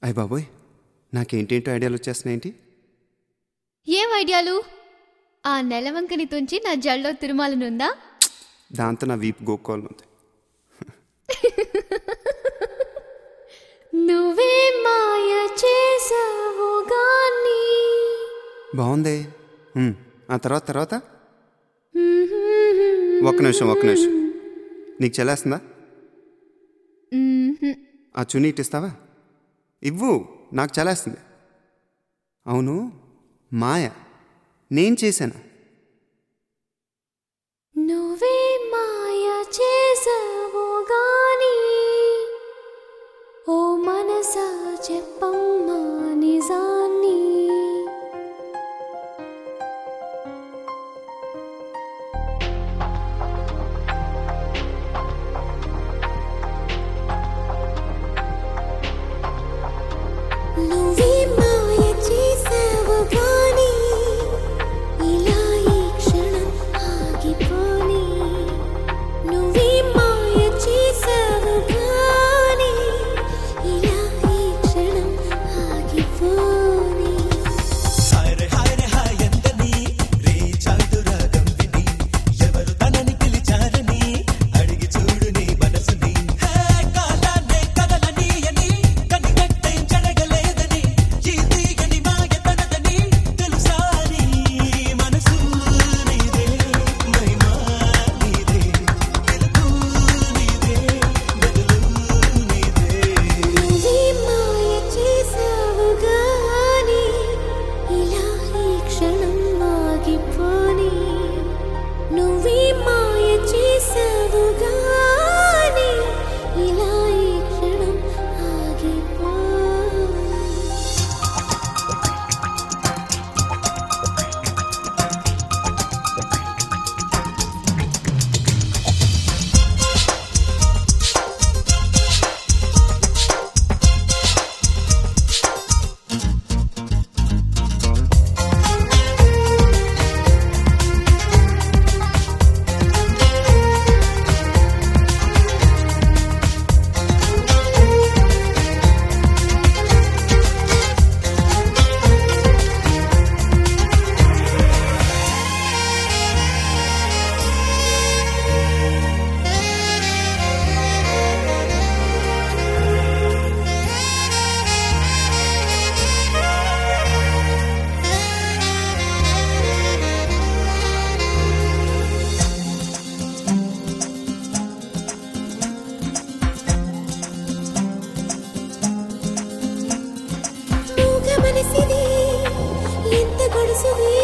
అయ్య బాబోయ్ నాకేంటేంటో ఐడియాలు వచ్చేస్తున్నాయేంటి ఏం ఐడియాలు ఆ నెలవంకని తుంచి నా జల్లో తిరుమాలనుందా దాంతో నా వీపు గోక్కోవాలి ఉంది నువ్వే మాయ చేసావు గాని బాగుంది ఉమ్, ఆ తర్వాత తర్వాత ఒక్క నిమిషం ఒక్క నిమిషం నీకు చెల్లేస్తుందా ఆ చున్నీ ఇటు ఇస్తావా ఇవ్వు నాకు చలేస్తుంది అవును మాయ నేను చేశాను నువ్వే మాయ చేసావు గాని ఓ మనసా చెప్పమ్మా నిజాన్ని నువ్వే మాయ చేసావు గాని ఇలా ఈ క్షణం ఆగిపోని నువ్వే మాయ చేసావు గాని ఇలా ఈ క్షణం ఆగిపోని హాయరే హాయరే హాయందని రే చాటు రాగం విని ఎవరు తనని పిలిచారని అడిగి చూడు నీ మనసుని హే కాలాన్నే కదలని అని కనిగట్టే జరగలేదని ఈ తీగని మాయ తనదని తెలుసా నీ మనసు నీదే మహిమా నీదే వెలుగు నీదే బదులు నీదే నువ్వే మాయ చేసావు గాని ఇలా ఈ క్షణం ఆగిపోని నువ్వే మాయ చేసావు గాని ఇలా ఈ క్షణం ఆగిపోని మూగ మనసిది ఎంత గడుసుది